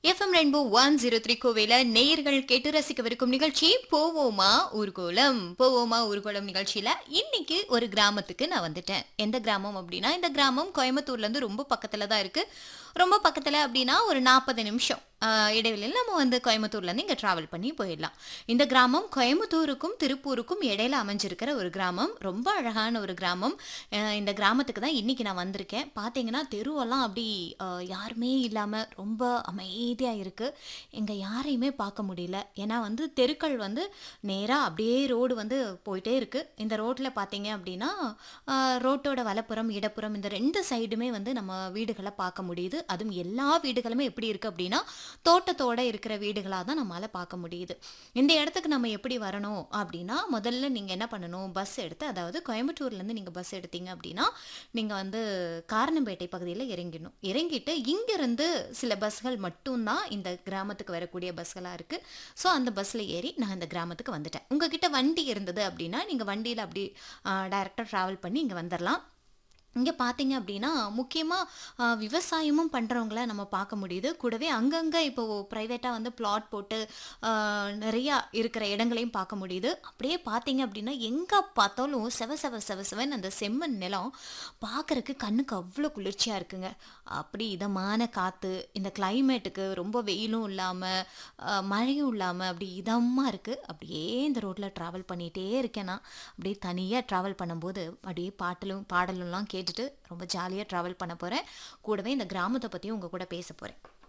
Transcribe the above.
FM Rainbow one zero three கோவையில நேயர்கள் கேட்டு ரசிக்கவிருக்கும் நிகழ்ச்சி போவோமா ஊர்கோலம் போவோமா ஊர்கோலம் நிகழ்ச்சியில இன்னைக்கு ஒரு கிராமத்துக்கு நான் வந்துட்டேன் எந்த கிராமம் அப்படின்னா இந்த கிராமம் கோயம்புத்தூர்ல இருந்து ரொம்ப பக்கத்துல தான் இருக்கு ரொம்ப பக்கத்துல அப்படின்னா ஒரு நாற்பது நிமிஷம் ஆஹ், இடைவெளியில் நம்ம வந்து கோயம்புத்தூர்ல இருந்து இங்க டிராவல் பண்ணி போயிடலாம் இந்த கிராமம் கோயம்புத்தூருக்கும் திருப்பூருக்கும் இடையில அமைஞ்சிருக்கிற ஒரு கிராமம் ரொம்ப அழகான ஒரு கிராமம் அஹ், இந்த கிராமத்துக்கு தான் இன்னைக்கு நான் வந்திருக்கேன் பார்த்தீங்கன்னா தெருவெல்லாம் அப்படி அஹ், யாருமே இல்லாமல் ரொம்ப அமைதியாக இருக்குது இங்கே யாரையுமே பார்க்க முடியல ஏன்னா வந்து தெருக்கள் வந்து நேராக அப்படியே ரோடு வந்து போயிட்டே இருக்குது இந்த ரோட்டில் பார்த்தீங்க அப்படின்னா அஹ், ரோட்டோட வலப்புறம் இடப்புறம் இந்த ரெண்டு சைடுமே வந்து நம்ம வீடுகளை பார்க்க முடியுது அதுவும் எல்லா வீடுகளுமே எப்படி இருக்குது அப்படின்னா தோட்டத்தோட இருக்கிற வீடுகளாக தான் நம்மளால் பார்க்க முடியுது இந்த இடத்துக்கு நம்ம எப்படி வரணும் அப்படின்னா முதல்ல நீங்கள் என்ன பண்ணணும் பஸ் எடுத்து அதாவது கோயம்புத்தூர்லேருந்து நீங்கள் பஸ் எடுத்தீங்க அப்படின்னா நீங்கள் வந்து காரணம்பேட்டை பகுதியில் இறங்கிடணும் இறங்கிட்டு இங்கேருந்து சில பஸ்கள் மட்டும்தான் இந்த கிராமத்துக்கு வரக்கூடிய பஸ்களாக இருக்குது ஸோ அந்த பஸ்ஸில் ஏறி நான் இந்த கிராமத்துக்கு வந்துட்டேன் உங்ககிட்ட வண்டி இருந்தது அப்படின்னா நீங்கள் வண்டியில் அப்படி டைரெக்டாக ட்ராவல் பண்ணி இங்கே வந்துடலாம் இங்கே பார்த்தீங்க அப்படின்னா முக்கியமாக விவசாயமும் பண்ணுறவங்கள நம்ம பார்க்க முடியுது கூடவே அங்கங்கே இப்போ ப்ரைவேட்டாக வந்து பிளாட் போட்டு ஆஹ், நிறையா இருக்கிற இடங்களையும் பார்க்க முடியுது அப்படியே பார்த்தீங்க அப்படின்னா எங்கே பார்த்தாலும் செவ செவ செவ செவன் அந்த செம்மண் நிலம் பார்க்கறக்கு கண்ணுக்கு அவ்வளோ குளிர்ச்சியாக இருக்குங்க அப்படி இதமான காற்று இந்த கிளைமேட்டுக்கு ரொம்ப வெயிலும் இல்லாமல் மழையும் இல்லாமல் அப்படி இதமாக இருக்குது அப்படியே இந்த ரோட்டில் ட்ராவல் பண்ணிகிட்டே இருக்கேன் நான் அப்படியே தனியாக ட்ராவல் பண்ணும்போது அப்படியே பாட்டலும் பாடலும்லாம் கேட்டுட்டு ரொம்ப ஜாலியாக ட்ராவல் பண்ண போகிறேன் கூடவே இந்த கிராமத்தை பற்றியும் உங்கள் கூட பேச போகிறேன்